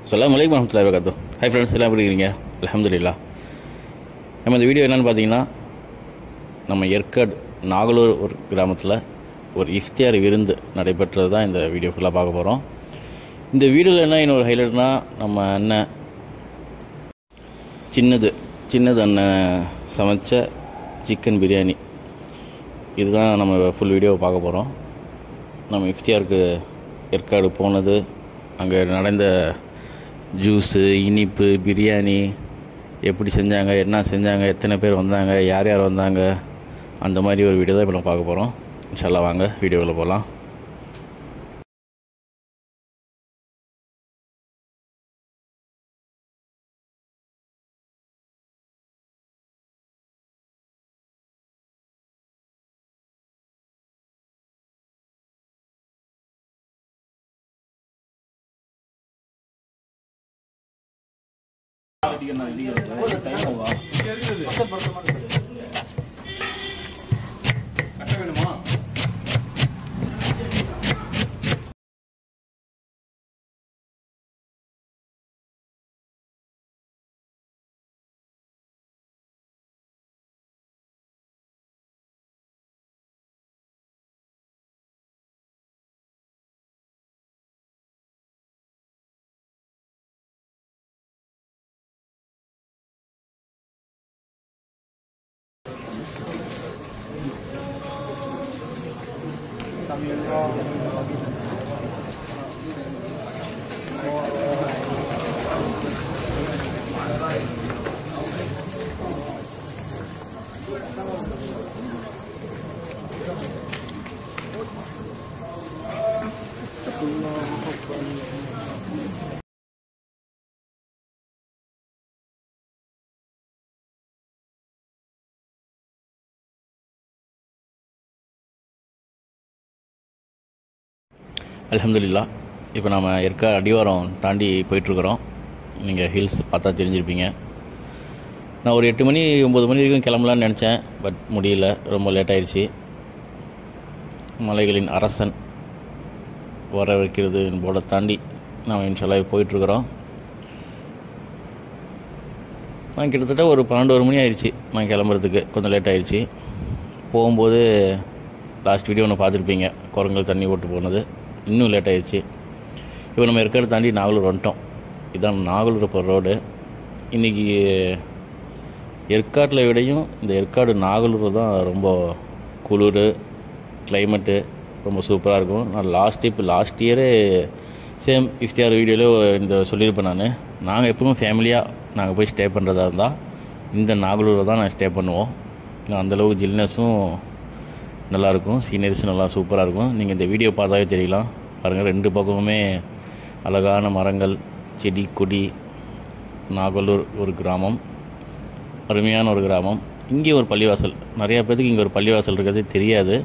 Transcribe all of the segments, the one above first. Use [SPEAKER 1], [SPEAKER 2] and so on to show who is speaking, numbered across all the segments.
[SPEAKER 1] அஸ்ஸலாமு அலைக்கும் வரமத்துல்லாஹி வரகாத்து ஹை ஃப்ரெண்ட்ஸ் எல்லாம் எப்படி இருக்கீங்க அல்ஹம்துலில்லா நம்ம இந்த வீடியோ என்னென்னு பார்த்தீங்கன்னா நம்ம ஏற்காடு நாகலூர் ஒரு கிராமத்தில் ஒரு இஃப்தியார் விருந்து நடைபெற்றது தான் இந்த வீடியோ ஃபுல்லாக பார்க்க போகிறோம் இந்த வீடியோவில் என்ன இன்னொரு ஹைலைட்னா நம்ம அண்ணன் சின்னது சின்னது அண்ணன் சமைச்ச சிக்கன் பிரியாணி இதுதான் நம்ம ஃபுல் வீடியோவை பார்க்க போகிறோம் நம்ம இஃப்தியாருக்கு ஏற்காடு போனது அங்கே நடந்த ஜூஸு இனிப்பு பிரியாணி எப்படி செஞ்சாங்க என்ன செஞ்சாங்க எத்தனை பேர் வந்தாங்க யார் யார் வந்தாங்க அந்த மாதிரி ஒரு வீடியோ தான் இப்போ நம்ம பார்க்க போகிறோம் இன்ஷால்லா வாங்க வீடியோவில் போகலாம் அல்ஹம்துலில்லா இப்போ நம்ம ஏற்காடு அடிவாரம் தாண்டி போயிட்டுருக்குறோம் நீங்கள் ஹில்ஸ் பார்த்தா தெரிஞ்சிருப்பீங்க நான் ஒரு எட்டு மணி ஒம்பது மணி வரைக்கும் கிளம்பலான்னு நினச்சேன் பட் முடியல ரொம்ப லேட் ஆயிடுச்சு மலைகளின் அரசன் வர வைக்கிறது போட தாண்டி நாம் இன்ஷால்லா போயிட்டுருக்குறோம் நான் கிட்டத்தட்ட ஒரு பன்னெண்டு ஒரு மணி ஆயிடுச்சு நான் கிளம்புறதுக்கு கொஞ்சம் லேட் ஆயிடுச்சு போகும்போது லாஸ்ட் வீடியோ ஒன்று பார்த்துருப்பீங்க குரங்கள் தண்ணி ஓட்டு போனது இன்னும் லேட் ஆயிடுச்சு இப்போ நம்ம ஏற்காடு தாண்டி நாகலூர் வந்துட்டோம் இதான் நாகலூர் போகிற ரோடு இன்றைக்கி ஏற்காட்டில் விடையும் இந்த ஏற்காடு நாகலூர் தான் ரொம்ப குளிர் கிளைமேட்டு ரொம்ப சூப்பராக இருக்கும் நான் லாஸ்ட் இப்போ லாஸ்ட் இயரே சேம் இஃப்டியார் வீடியோவில் இந்த சொல்லியிருப்பேன் நான் நாங்கள் எப்பவுமே ஃபேமிலியாக நாங்கள் போய் ஸ்டே பண்ணுறதா இருந்தால் இந்த நாகலூரில் தான் நான் ஸ்டே பண்ணுவோம் ஏன்னா அந்தளவுக்கு ஜில்னஸும் நல்லாயிருக்கும் சீனரிஸும் நல்லா சூப்பராக இருக்கும் நீங்கள் இந்த வீடியோ பார்த்தாவே தெரியலாம் பாருங்கள் ரெண்டு பக்கமுமே அழகான மரங்கள் செடி கொடி நாகலூர் ஒரு கிராமம் அருமையான ஒரு கிராமம் இங்கே ஒரு பள்ளிவாசல் நிறையா பேர்த்துக்கு இங்கே ஒரு பள்ளிவாசல் இருக்கிறது தெரியாது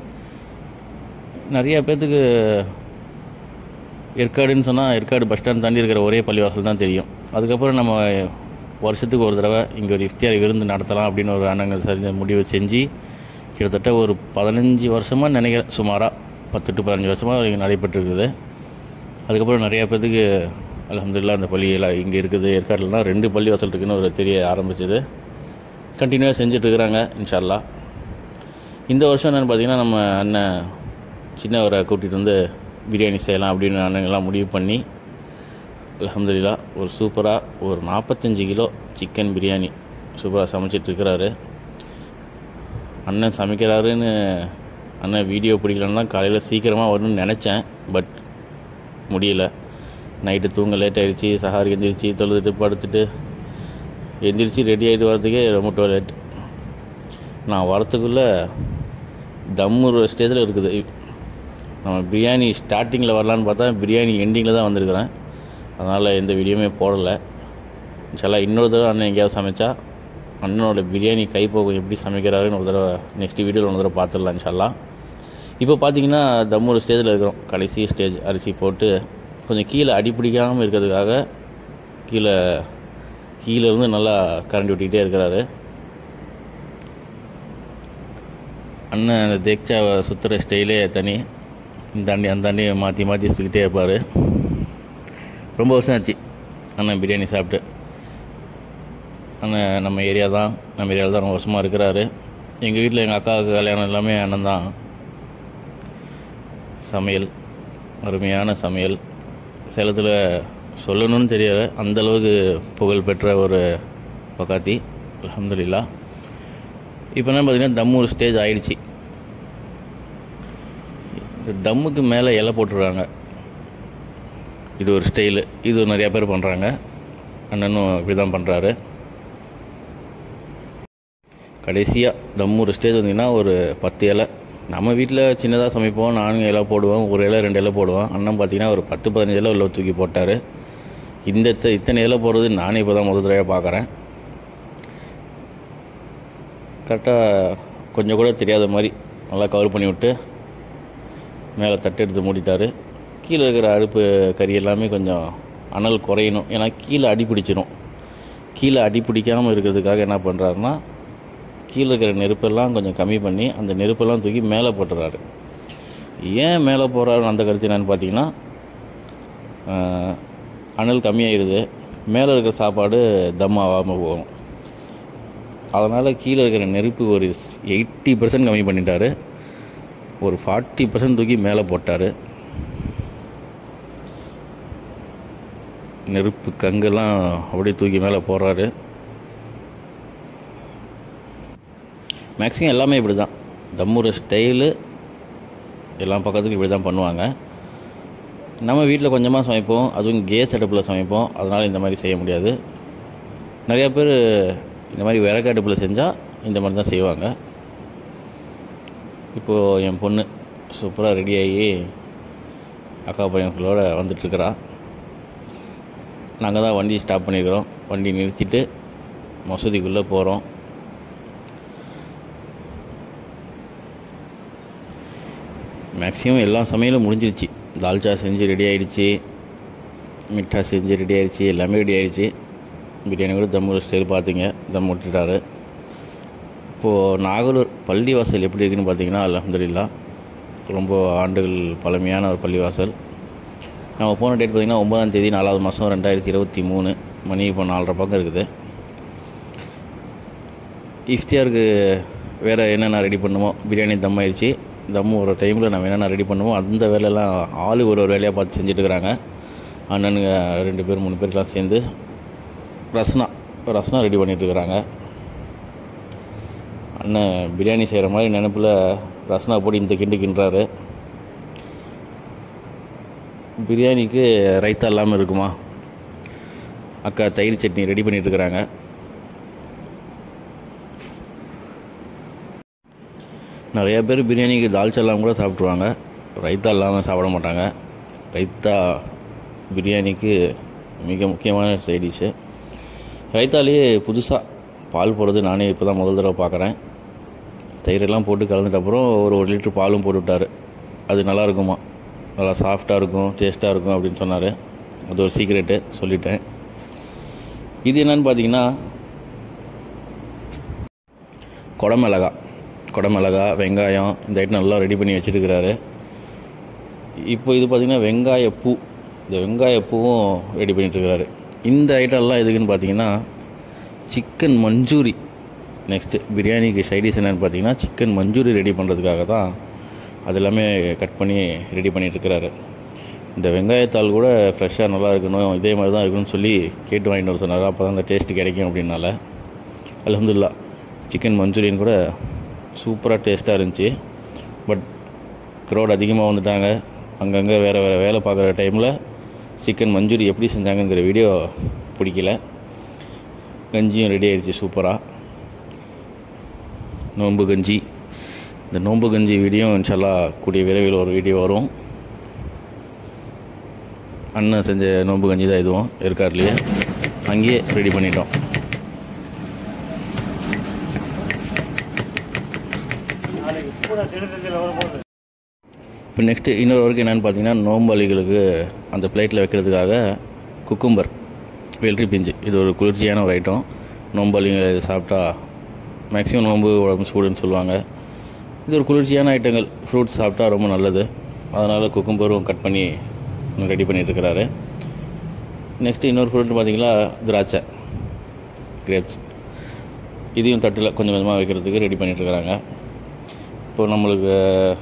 [SPEAKER 1] நிறையா பேர்த்துக்கு ஏற்காடுன்னு சொன்னால் ஏற்காடு பஸ் ஸ்டாண்ட் தாண்டி இருக்கிற ஒரே பள்ளிவாசல் தான் தெரியும் அதுக்கப்புறம் நம்ம வருஷத்துக்கு ஒரு தடவை இங்கே ஒரு இஃப்தியார் விருந்து நடத்தலாம் அப்படின்னு ஒரு அண்ணங்க சரி முடிவு செஞ்சு கிட்டத்தட்ட ஒரு பதினஞ்சு வருஷமாக நினைக்கிறேன் சுமாராக பத்து டு பதினஞ்சு வருஷமாக இங்கே நடைபெற்றிருக்குது அதுக்கப்புறம் நிறையா பேர்த்துக்கு அலமதுல்லா அந்த பள்ளியெல்லாம் இங்கே இருக்குது ஏற்காடுலாம் ரெண்டு பள்ளி வாசல் இருக்குன்னு ஒரு தெரிய ஆரம்பிச்சது கண்டினியூவாக செஞ்சிட்ருக்குறாங்க இன்ஷால்லா இந்த வருஷம் என்னென்னு பார்த்தீங்கன்னா நம்ம அண்ணன் சின்னவரை கூட்டிகிட்டு வந்து பிரியாணி செய்யலாம் அப்படின்னு அண்ணங்கள்லாம் முடிவு பண்ணி அலமதுல்லா ஒரு சூப்பராக ஒரு நாற்பத்தஞ்சு கிலோ சிக்கன் பிரியாணி சூப்பராக சமைச்சிட்ருக்கிறாரு அண்ணன் சமைக்கிறாருன்னு அண்ணன் வீடியோ பிடிக்கலன்னா காலையில் சீக்கிரமாக வரணும்னு நினச்சேன் பட் முடியல நைட்டு தூங்க லேட் ஆகிடுச்சி சஹாரி எந்திரிச்சு தொழுதுட்டு படுத்துட்டு எந்திரிச்சு ரெடி ஆகிட்டு வரதுக்கே ரொம்ப லேட் நான் வரத்துக்குள்ளே தம்மு ஸ்டேஜில் இருக்குது நம்ம பிரியாணி ஸ்டார்டிங்கில் வரலான்னு பார்த்தா பிரியாணி எண்டிங்கில் தான் வந்திருக்கிறேன் அதனால் எந்த வீடியோவுமே போடலை இன்ஷால்லா இன்னொரு தடவை அண்ணன் எங்கேயாவது சமைச்சா அண்ணனோட பிரியாணி கைப்போகம் எப்படி சமைக்கிறாருன்னு ஒரு தடவை நெக்ஸ்ட் வீடியோவில் ஒரு தடவை பார்த்துடலாம் இன்ஷால்லா இப்போ பார்த்தீங்கன்னா தம்மூர் ஸ்டேஜில் இருக்கிறோம் கடைசி ஸ்டேஜ் அரிசி போட்டு கொஞ்சம் கீழே அடிப்பிடிக்காமல் இருக்கிறதுக்காக கீழே கீழே இருந்து நல்லா கரண்டி விட்டுக்கிட்டே இருக்கிறாரு அண்ணன் அந்த தேக்சாவை சுற்றுற ஸ்டைலே தனி இந்தாண்டி அந்தாண்டி மாற்றி மாற்றி சுற்றிக்கிட்டே இருப்பார் ரொம்ப வருஷம் ஆச்சு அண்ணன் பிரியாணி சாப்பிட்டு அண்ணன் நம்ம ஏரியா தான் நம்ம ஏரியாவில் தான் ரொம்ப வருஷமாக இருக்கிறாரு எங்கள் வீட்டில் எங்கள் அக்காவுக்கு கல்யாணம் எல்லாமே அண்ணன் தான் சமையல் அருமையான சமையல் சேலத்தில் சொல்லணும்னு தெரியல அந்தளவுக்கு புகழ் பெற்ற ஒரு பக்காத்தி அல்ஹம்துலில்லாஹ் இப்போ என்ன பார்த்தீங்கன்னா தம்மு ஒரு ஸ்டேஜ் ஆயிடுச்சு இந்த தம்முக்கு மேலே இலை போட்டுருவாங்க இது ஒரு ஸ்டைலு இது நிறையா பேர் பண்ணுறாங்க அண்ணனும் இப்படி தான் பண்ணுறாரு கடைசியாக தம்மு ஒரு ஸ்டேஜ் வந்தீங்கன்னா ஒரு பத்து இலை நம்ம வீட்டில் சின்னதாக சமைப்போம் நானும் இலை போடுவோம் ஒரு இலை ரெண்டு இலை போடுவோம் அண்ணன் பார்த்தீங்கன்னா ஒரு பத்து பதினஞ்சு இலை உள்ள தூக்கி போட்டார் இந்த இத்த- இத்தனை இலை போடுறது நானே இப்போ தான் முதல் தடவையாக பார்க்குறேன் கரெக்டாக கொஞ்சம் கூட தெரியாத மாதிரி நல்லா கவர் பண்ணி விட்டு மேலே தட்டு எடுத்து மூடிட்டாரு கீழே இருக்கிற அடுப்பு கறி எல்லாமே கொஞ்சம் அனல் குறையணும் ஏன்னா கீழே அடி பிடிச்சிரும் கீழே அடி பிடிக்காமல் இருக்கிறதுக்காக என்ன பண்ணுறாருன்னா கீழே இருக்கிற நெருப்பெல்லாம் கொஞ்சம் கம்மி பண்ணி அந்த நெருப்பெல்லாம் தூக்கி மேலே போட்டுறாரு ஏன் மேலே போகிறாரு அந்த கருத்து என்னன்னு பார்த்தீங்கன்னா ஆஹ், அனல் கம்மியாயிருது மேலே இருக்கிற சாப்பாடு தம் ஆகாமல் போகும் அதனால் கீழே இருக்கிற நெருப்பு ஒரு எயிட்டி பர்சன்ட் கம்மி பண்ணிட்டாரு ஒரு ஃபார்ட்டி பர்சன்ட் தூக்கி மேலே போட்டார் நெருப்பு கங்கெல்லாம் அப்படியே தூக்கி மேலே போடுறாரு மேக்ஸிமம் எல்லாமே இப்படி தான் தம்முற ஸ்டைலு எல்லா பக்கத்துக்கும் இப்படி தான் பண்ணுவாங்க நம்ம வீட்டில் கொஞ்சமாக சமைப்போம் அதுவும் கேஸ் அடுப்பில் சமைப்போம் அதனால் இந்த மாதிரி செய்ய முடியாது நிறையா பேர் இந்த மாதிரி விறகு அடுப்பில் செஞ்சால் இந்த மாதிரி தான் செய்வாங்க இப்போது என் பொண்ணு சூப்பராக ரெடி ஆகி அக்கா பையன்களோட வந்துட்டுருக்குறா நாங்கள் தான் வண்டி ஸ்டாப் பண்ணியிருக்கிறோம் வண்டி நிறுத்திட்டு மசூதிக்குள்ளே போகிறோம் மேக்ஸிமம் எல்லா சமையலும் முடிஞ்சிருச்சு தால்ச்சா செஞ்சு ரெடி ஆயிடுச்சு மிட்டா செஞ்சு ரெடி ஆயிடுச்சு எல்லாமே ரெடி ஆயிடுச்சு பிரியாணி கூட தம் ஸ்டைல் பார்த்தீங்க தம் விட்டுட்டாரு இப்போது நாகலூர் பள்ளிவாசல் எப்படி இருக்குன்னு பார்த்தீங்கன்னா அல்ஹம்துலில்லா ரொம்ப ஆண்டுகள் பழமையான ஒரு பள்ளிவாசல் நம்ம போன டேட் பார்த்திங்கன்னா ஒன்பதாம் தேதி நாலாவது மாதம் ரெண்டாயிரத்தி இருபத்தி மூணு மணி இப்போ நாலரை பக்கம் இருக்குது இஃப்தியாருக்கு வேறு என்னென்ன ரெடி பண்ணுமோ பிரியாணி தம் ஆயிடுச்சு தம் ஒரு டைமில் நம்ம என்னென்ன ரெடி பண்ணுமோ அந்த வேலையெல்லாம் ஆளு ஒரு ஒரு வேலையாக பார்த்து செஞ்சுட்டு இருக்கிறாங்க அண்ணனுங்க ரெண்டு பேர் மூணு பேர்லாம் சேர்ந்து ரஸ்னா ரஸ்னா ரெடி பண்ணிட்டு இருக்கிறாங்க அண்ணன் பிரியாணி செய்கிற மாதிரி நினப்பில் ரஸ்னா போட்டு இந்த கிண்டு கிண்டுறாரு பிரியாணிக்கு ரைத்தா இல்லாமல் இருக்குமா அக்கா தயிர் சட்னி ரெடி பண்ணிட்டு இருக்கிறாங்க நிறைய பேர் பிரியாணிக்கு தால்ச்சா இல்லாமல் கூட சாப்பிட்ருவாங்க ரைத்தா இல்லாமல் சாப்பிட மாட்டாங்க ரைத்தா பிரியாணிக்கு மிக முக்கியமான சைட் டிஷ்ஷு ரைத்தாலேயே புதுசாக பால் போடுறது நானே இப்போ தான் முதல் தடவை பார்க்குறேன் தயிரெல்லாம் போட்டு கலந்துட்ட அப்புறம் ஒரு ஒரு லிட்டர் பாலும் போட்டு விட்டாரு அது நல்லா இருக்குமா நல்லா சாஃப்டாக இருக்கும் டேஸ்ட்டாக இருக்கும் அப்படின்னு சொன்னார் அது ஒரு சீக்ரெட்டு சொல்லிட்டேன் இது என்னன்னு பார்த்தீங்கன்னா குடமிளகா குடமிளகா வெங்காயம் இந்த ஐட்டம் நல்லா ரெடி பண்ணி வச்சுருக்கிறாரு இப்போ இது பார்த்திங்கன்னா வெங்காயப்பூ இந்த வெங்காயப்பூவும் ரெடி பண்ணிட்டுருக்கிறாரு இந்த ஐட்டம்லாம் எதுக்குன்னு பார்த்தீங்கன்னா சிக்கன் மஞ்சூரி நெக்ஸ்ட்டு பிரியாணிக்கு சைடிஷ் என்னென்னு பார்த்தீங்கன்னா சிக்கன் மஞ்சூரி ரெடி பண்ணுறதுக்காக தான் அது எல்லாமே கட் பண்ணி ரெடி பண்ணிகிட்ருக்கிறாரு இந்த வெங்காயத்தாள் கூட ஃப்ரெஷ்ஷாக நல்லா இருக்கணும் இதே மாதிரி தான் இருக்கணும்னு சொல்லி கேட்டு வாங்கிட்டு வர சொன்னார் அப்போ தான் அந்த டேஸ்ட் கிடைக்கும் அப்படின்னால அல்ஹம்துலில்லாஹ் சிக்கன் மஞ்சூரியன் கூட சூப்பராக டேஸ்ட்டாக இருந்துச்சு பட் க்ரௌட் அதிகமாக வந்துட்டாங்க அங்கங்கே வேறு வேறு வேலை பார்க்குற டைமில் சிக்கன் மஞ்சூரி எப்படி செஞ்சாங்கங்கிற வீடியோ பிடிக்கல கஞ்சியும் ரெடி ஆயிடுச்சு சூப்பராக நோன்பு கஞ்சி இந்த நோன்பு கஞ்சி வீடியோ இன்ஷால்லா கூடிய விரைவில் ஒரு வீடியோ வரும் அண்ணன் செஞ்ச நோன்பு கஞ்சி தான் இதுவும் ஏற்காடுலேயே அங்கேயே ரெடி பண்ணிட்டோம் இப்போ நெக்ஸ்ட்டு இன்னொரு வரைக்கும் என்னென்னு பார்த்தீங்கன்னா நோம்பாளிகளுக்கு அந்த பிளேட்டில் வைக்கிறதுக்காக குக்கும்பர் வெள்ளரி பிஞ்சு இது ஒரு குளிர்ச்சியான ஒரு ஐட்டம் நோம்பாளிங்க இது சாப்பிட்டா மேக்ஸிமம் நோம்பு உடம்பு சூடுன்னு சொல்லுவாங்க இது ஒரு குளிர்ச்சியான ஐட்டங்கள் ஃப்ரூட்ஸ் சாப்பிட்டா ரொம்ப நல்லது அதனால் குக்கும்பரும் கட் பண்ணி ரெடி பண்ணிட்டுருக்கிறாரு நெக்ஸ்ட்டு இன்னொரு ஃப்ரூட் பார்த்தீங்களா திராட்சை கிரேப்ஸ் இதையும் தட்டில் கொஞ்சம் கொஞ்சமாக வைக்கிறதுக்கு ரெடி பண்ணிகிட்ருக்குறாங்க இப்போ நம்மளுக்கு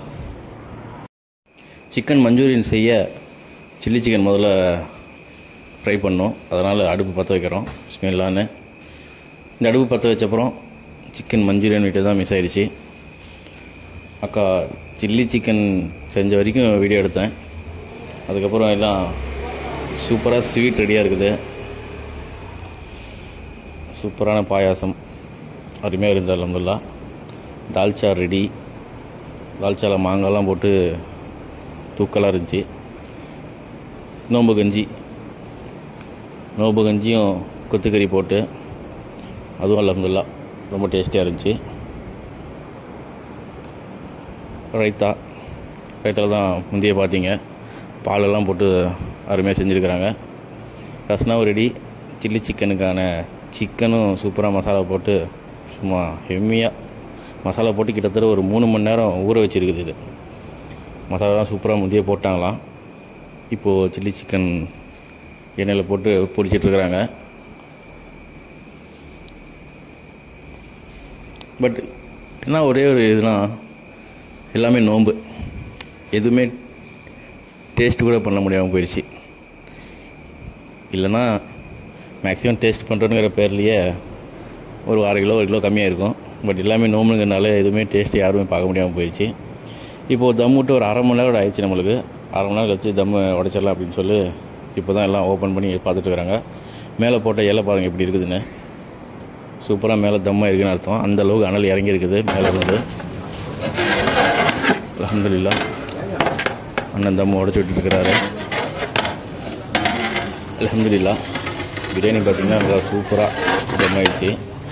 [SPEAKER 1] சிக்கன் மஞ்சூரியன் செய்ய சில்லி சிக்கன் முதல்ல ஃப்ரை பண்ணோம் அதனால் அடுப்பு பற்ற வைக்கிறோம் ஸ்மெல்லான்னு இந்த அடுப்பு பற்ற வச்சப்புறம் சிக்கன் மஞ்சூரியன் வீட்டு தான் மிஸ் ஆயிடுச்சு அக்கா சில்லி சிக்கன் செஞ்ச வரைக்கும் வீடியோ எடுத்தேன் அதுக்கப்புறம் எல்லாம் சூப்பராக ஸ்வீட் ரெடியாக இருக்குது சூப்பரான பாயாசம் அருமையாக இருந்தது அலமதுல்லா தால்ச்சா ரெடி தால்ச்சாவில் மாங்காய்லாம் போட்டு தூக்கலாக இருந்துச்சு நோம்பு கஞ்சி நோம்பு கஞ்சியும் கொத்துக்கறி போட்டு அதுவும் அலமதுல்லா ரொம்ப டேஸ்டியாக இருந்துச்சு ரைத்தா ரைத்தாவில் தான் முந்தைய பார்த்தீங்க பாலெல்லாம் போட்டு அருமையாக செஞ்சுருக்கிறாங்க ரஸ்னாவும் ரெடி சில்லி சிக்கனுக்கான சிக்கனும் சூப்பராக மசாலா போட்டு சும்மா ஹெம்மியாக மசாலா போட்டு கிட்டத்தட்ட ஒரு மூணு மணி நேரம் ஊற வச்சுருக்குது இது மசாலாலாம் சூப்பராக முந்தைய போட்டாங்களாம் இப்போது சில்லி சிக்கன் எண்ணெயில் போட்டு பொரிச்சிட்ருக்குறாங்க பட் என்ன ஒரே ஒரு இதுனா எல்லாமே நோன்பு எதுவுமே டேஸ்ட் கூட பண்ண முடியாமல் போயிடுச்சு இல்லைன்னா மேக்ஸிமம் டேஸ்ட் பண்ணுறோங்கிற பேர்லேயே ஒரு அரை கிலோ ஒரு கிலோ கம்மியாக இருக்கும் பட் எல்லாமே நோம்புங்கிறனால எதுவுமே டேஸ்ட்டு யாருமே பார்க்க முடியாமல் போயிடுச்சு இப்போது தம் விட்டு ஒரு அரை மணி நேரம் ஆயிடுச்சு நம்மளுக்கு அரை மணி நேரம் கழிச்சு தம் உடைச்சிடலாம் அப்படின்னு சொல்லி இப்போ தான் எல்லாம் ஓப்பன் பண்ணி பார்த்துட்டு இருக்கிறாங்க மேலே போட்ட இலை பாருங்கள் எப்படி இருக்குதுன்னு சூப்பராக மேலே தம்மாக இருக்குன்னு அர்த்தம் அந்த அளவுக்கு அனல் இறங்கி இருக்குது மேலே இருந்து அலமதுல்லா அண்ணன் தம் உடச்சி விட்டுருக்கிறாரு அலமதுல்லா பிரியாணி பார்த்திங்கன்னா நல்லா சூப்பராக தம் ஆயிடுச்சு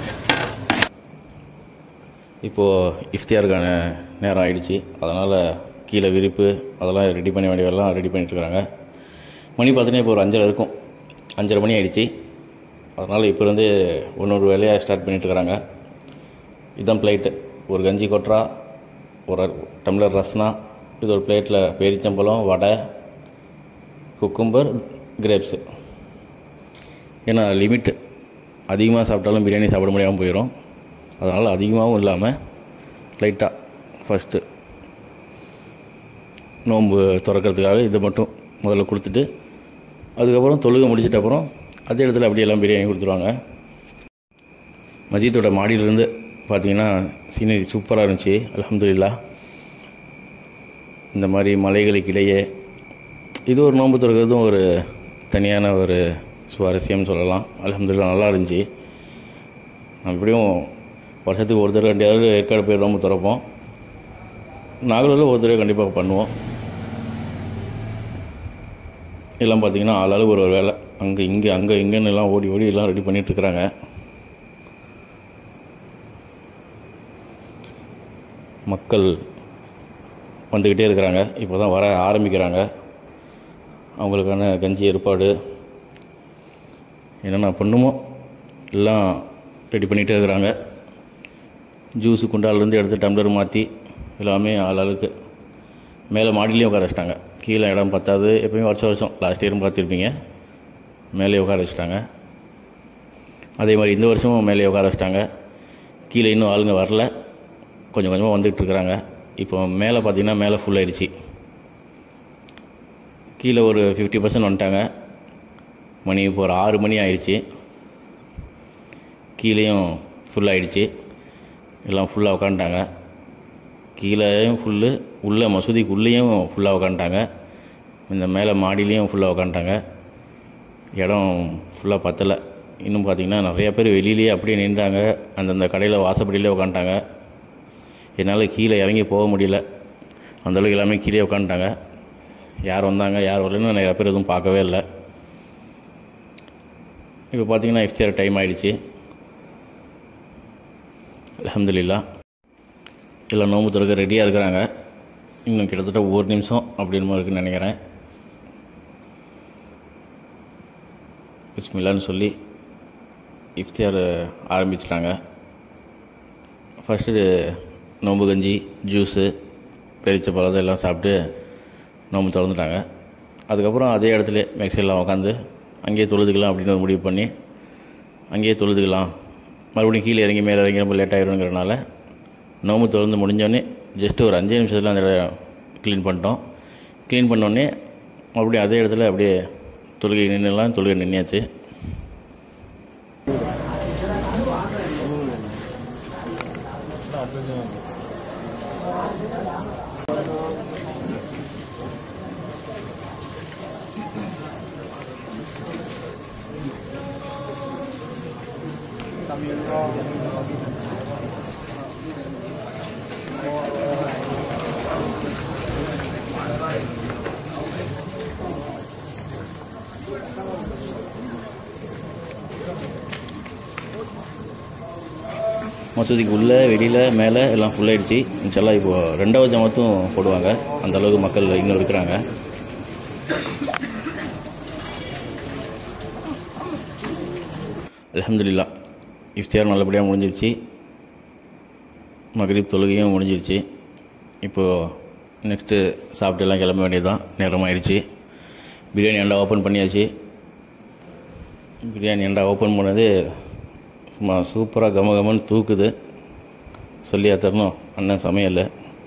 [SPEAKER 1] இப்போது இஃப்தியாருக்கான நேரம் ஆயிடுச்சு அதனால் கீழே விரிப்பு அதெல்லாம் ரெடி பண்ண வேண்டியதெல்லாம் ரெடி பண்ணிட்டுருக்காங்க மணி பார்த்தீங்கன்னா இப்போ ஒரு அஞ்சரை இருக்கும் அஞ்சரை மணி ஆயிடுச்சு அதனால் இப்போ வந்து ஒன்று வேலையாக ஸ்டார்ட் பண்ணிட்டுருக்குறாங்க இதுதான் பிளேட்டு ஒரு கஞ்சி கொட்ரா ஒரு டம்ளர் ரஸ்னா இது ஒரு பிளேட்டில் பேரிச்சம்பழம் வடை குக்கும்பர் கிரேப்ஸு ஏன்னா லிமிட்டு அதிகமாக சாப்பிட்டாலும் பிரியாணி சாப்பிட முடியாமல் போயிடும் அதனால் அதிகமாகவும் இல்லாமல் லைட்டாக ஃபஸ்ட்டு நோன்பு திறக்கிறதுக்காக இதை மட்டும் முதல்ல கொடுத்துட்டு அதுக்கப்புறம் தொழுகை முடிச்சிட்ட அப்புறம் அதே இடத்துல அப்படியே எல்லாம் பிரியாணி கொடுத்துருவாங்க மஜீத்தோட மாடியிலேருந்து பார்த்தீங்கன்னா சீனரி சூப்பராக இருந்துச்சு அலமதுல்லா இந்த மாதிரி மலைகளுக்கு இடையே இது ஒரு நோன்பு திறக்கிறதும் ஒரு தனியான ஒரு சுவாரஸ்யம்னு சொல்லலாம் அலமதுல்லா நல்லா இருந்துச்சு நான் எப்படியும் வருஷத்துக்கு ஒரு தடவை ரெண்டாவது ஏற்காடு போய் நோன்பு திறப்போம் நாகலூரில் ஒரு தடவை கண்டிப்பாக பண்ணுவோம் எல்லாம் பார்த்தீங்கன்னா ஆளாளுக்கு ஒரு ஒரு வேலை அங்கே இங்கே அங்கே இங்கேன்னு எல்லாம் ஓடி ஓடி எல்லாம் ரெடி பண்ணிகிட்ருக்குறாங்க மக்கள் வந்துக்கிட்டே இருக்கிறாங்க இப்போ தான் வர ஆரம்பிக்கிறாங்க அவங்களுக்கான கஞ்சி ஏற்பாடு என்னென்ன பண்ணுமோ எல்லாம் ரெடி பண்ணிகிட்டே இருக்கிறாங்க ஜூஸு குண்டாலேருந்து எடுத்து டம்ளர் மாற்றி எல்லாமே ஆளாளுக்கு மேலே மாடிலையும் உட்கார வச்சிட்டாங்க கீழே இடம் பத்தாது எப்பயுமே வருஷம் வருஷம் லாஸ்ட் இயரும் பார்த்துருப்பீங்க மேலே உட்கார வச்சிட்டாங்க அதே மாதிரி இந்த வருஷமும் மேலே உட்கார வச்சிட்டாங்க கீழே இன்னும் ஆளுங்க வரல கொஞ்சம் கொஞ்சமாக வந்துகிட்டு இருக்கிறாங்க இப்போ மேலே பார்த்தீங்கன்னா மேலே ஃபுல் ஆயிடுச்சு கீழே ஒரு ஃபிஃப்டி பர்சன்ட் வந்துட்டாங்க மணி இப்போ ஒரு ஆறு மணி ஆயிடுச்சு கீழேயும் ஃபுல் ஆயிடுச்சு எல்லாம் ஃபுல்லாக உட்காந்துட்டாங்க கீழேயும் ஃபுல்லு உள்ளே மசூதிக்கு உள்ளேயும் ஃபுல்லாக உட்காந்துட்டாங்க இந்த மேலே மாடியிலையும் ஃபுல்லாக உட்காந்துட்டாங்க இடம் ஃபுல்லாக பத்தலை இன்னும் பார்த்திங்கன்னா நிறையா பேர் வெளியிலேயே அப்படியே நின்றாங்க அந்தந்த கடையில் வாசப்படியிலே உட்காந்துட்டாங்க என்னால் கீழே இறங்கி போக முடியல அந்தளவுக்கு எல்லாமே கீழே உட்காந்துட்டாங்க யார் வந்தாங்க யார் வரலன்னு நிறையா பேர் எதுவும் பார்க்கவே இல்லை இப்போ பார்த்தீங்கன்னா இஃப்தியார் டைம் ஆயிடுச்சு அலமதுல்லா எல்லாம் நோம்பு திறக்க ரெடியாக இருக்கிறாங்க இன்னும் கிட்டத்தட்ட ஒரு நிமிஷம் அப்படின்னு இருக்குன்னு நினைக்கிறேன் பிஸ்மில்லான்னு சொல்லி இஃப்தியார் ஆரம்பிச்சிட்டாங்க ஃபஸ்ட்டு நோம்பு கஞ்சி ஜூஸு பெரிச்ச பழம் எல்லாம் சாப்பிட்டு நோம்பு திறந்துட்டாங்க அதுக்கப்புறம் அதே இடத்துல மேக்ஸிலாம் உட்காந்து அங்கேயே தொழுதுக்கலாம் அப்படின்னு ஒரு முடிவு பண்ணி அங்கேயே தொழுதுக்கலாம் மறுபடியும் கீழே இறங்கி மேலே இறங்கி ரொம்ப லேட் ஆகிடுங்கிறனால நோம்பு திறந்து முடிஞ்சோடனே ஜஸ்ட் ஒரு அஞ்சு நிமிஷத்தில் அந்த க்ளீன் பண்ணிட்டோம் க்ளீன் பண்ணோடனே மறுபடியும் அதே இடத்துல அப்படியே தொழுகை நின்றுலாம் தொழுகை நின்றாச்சு மசூதிக்கு உள்ளே வெளியில் மேலே எல்லாம் ஃபுல்லாகிடுச்சு இன்ஷால்லாம் இப்போ ரெண்டாவது ஜமாத்தும் போடுவாங்க அந்த அளவுக்கு மக்கள் இன்னும் இருக்கிறாங்க அல்ஹம்துலில்லாஹ் இஃப்தியார் நல்லபடியாக முடிஞ்சிருச்சு மகரிப் தொழுகையும் முடிஞ்சிருச்சு இப்போது நெக்ஸ்ட்டு சாப்பிட்டு எல்லாம் கிளம்ப வேண்டியதுதான் நேரமாயிருச்சு பிரியாணி அண்டா ஓப்பன் பண்ணியாச்சு பிரியாணி அண்டா ஓப்பன் பண்ணது சும்மா சூப்பராக கம கமன்னு தூக்குது சொல்லியா தரணும் அண்ணன் சமையல்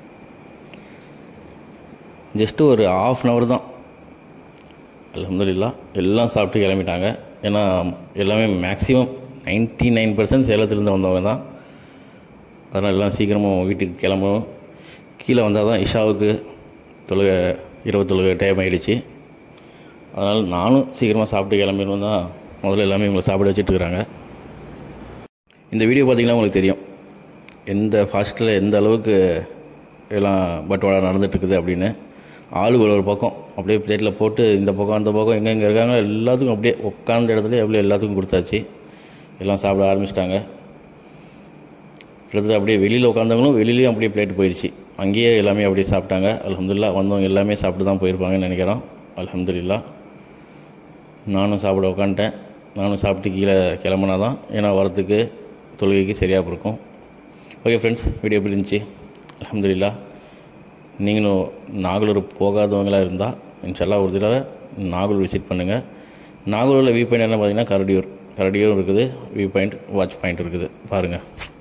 [SPEAKER 1] ஜஸ்ட்டு ஒரு ஆஃப் அன் ஹவர் தான் அல்ஹம்துலில்லாஹ் எல்லாம் சாப்பிட்டு கிளம்பிட்டாங்க ஏன்னா எல்லாமே மேக்ஸிமம் நைன்ட்டி நைன் பர்சன்ட் சேலத்துலேருந்து வந்தவங்க தான் அதனால் எல்லாம் சீக்கிரமாக வீட்டுக்கு கிளம்பணும் கீழே வந்தால் தான் இஷாவுக்கு தொழுகை இரவு தொழுகை டைம் ஆகிடுச்சு அதனால் நானும் சீக்கிரமாக சாப்பிட்டு கிளம்பிடணும் தான் முதல்ல எல்லாமே இவங்களை சாப்பிட வச்சுட்டு இருக்கிறாங்க இந்த வீடியோ பார்த்தீங்கன்னா உங்களுக்கு தெரியும் எந்த ஃபாஸ்ட்டில் எந்த அளவுக்கு எல்லாம் பட்டுவாடா நடந்துட்டுருக்குது அப்படின்னு ஆளுக்கு ஒரு ஒரு பக்கம் அப்படியே பிளேட்டில் போட்டு இந்த பக்கம் அந்த பக்கம் எங்கே எங்கே இருக்காங்க எல்லாத்துக்கும் அப்படியே உட்காந்த இடத்துல எவ்வளோ எல்லாத்துக்கும் கொடுத்தாச்சு எல்லாம் சாப்பிட ஆரம்பிச்சிட்டாங்க கிட்டத்தட்ட அப்படியே வெளியில் உட்காந்தவங்களும் வெளியிலையும் அப்படியே பிளேட் போயிடுச்சு அங்கேயே எல்லாமே அப்படியே சாப்பிட்டாங்க அல்ஹம்துலில்லாஹ் வந்தவங்க எல்லாமே சாப்பிட்டு தான் போயிருப்பாங்கன்னு நினைக்கிறோம் அல்ஹம்துலில்லாஹ் நானும் சாப்பிட உட்காந்துட்டேன் நானும் சாப்பிட்டு கீழே கிளம்புனா தான் ஏன்னா வரத்துக்கு தொழுகைக்கு சரியாக இருக்கும் ஓகே ஃப்ரெண்ட்ஸ் வீடியோ எப்படி இருந்துச்சு அல்ஹம்துலில்லாஹ் நீங்களும் நாகலூர் போகாதவங்களாக இருந்தால் இன்ஷால்லா ஒரு தடவை நாகூர் விசிட் பண்ணுங்கள் நாகூரில் வியூ பாயிண்ட் என்ன பார்த்தீங்கன்னா கரடியூர் கரடியூர் இருக்குது வியூ பாயிண்ட் வாட்ச் பாயிண்ட் இருக்குது பாருங்கள்